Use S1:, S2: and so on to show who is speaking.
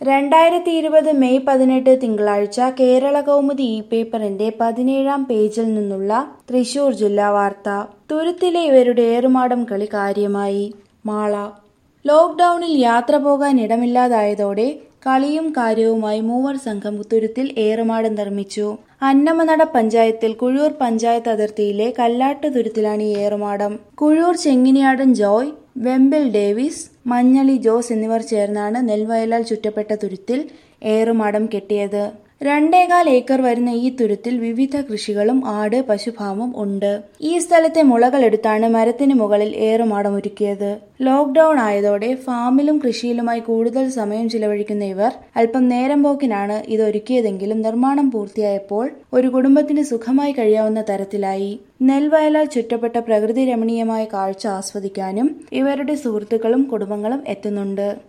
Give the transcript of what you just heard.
S1: രണ്ടായിരത്തി ഇരുപത് മെയ് പതിനെട്ട് തിങ്കളാഴ്ച കേരള കൗമുദി ഇ പേപ്പറിന്റെ പതിനേഴാം പേജിൽ നിന്നുള്ള തൃശൂർ ജില്ലാ വാർത്ത തുരുത്തിലെ ഇവരുടെ ഏറുമാടം കളി കാര്യമായി മാള ലോക്ഡൌണിൽ യാത്ര പോകാൻ ഇടമില്ലാതായതോടെ കളിയും കാര്യവുമായി മൂവർ സംഘം തുരുത്തിൽ ഏറുമാടം നിർമ്മിച്ചു അന്നമനട പഞ്ചായത്തിൽ കുഴൂർ പഞ്ചായത്ത് അതിർത്തിയിലെ കല്ലാട്ട് തുരുത്തിലാണ് ഈ ഏറുമാടം കുഴൂർ ചെങ്ങിനിയാടൻ ജോയ് വെമ്പിൽ ഡേവിസ് മഞ്ഞളി ജോസ് എന്നിവർ ചേർന്നാണ് നെൽവയലാൽ ചുറ്റപ്പെട്ട തുരുത്തിൽ ഏറുമാടം കെട്ടിയത് രണ്ടേകാൽ ഏക്കർ വരുന്ന ഈ തുരുത്തിൽ വിവിധ കൃഷികളും ആട് പശുഫാമും ഉണ്ട് ഈ സ്ഥലത്തെ മുളകൾ എടുത്താണ് മരത്തിന് മുകളിൽ ഏറുമാടം ഒരുക്കിയത് ലോക്ഡൌൺ ആയതോടെ ഫാമിലും കൃഷിയിലുമായി കൂടുതൽ സമയം ചിലവഴിക്കുന്ന ഇവർ അല്പം നേരം പോക്കിനാണ് ഇത് ഒരുക്കിയതെങ്കിലും നിർമ്മാണം പൂർത്തിയായപ്പോൾ ഒരു കുടുംബത്തിന് സുഖമായി കഴിയാവുന്ന തരത്തിലായി നെൽവയലാൽ ചുറ്റപ്പെട്ട പ്രകൃതി രമണീയമായ കാഴ്ച ആസ്വദിക്കാനും ഇവരുടെ സുഹൃത്തുക്കളും കുടുംബങ്ങളും എത്തുന്നുണ്ട്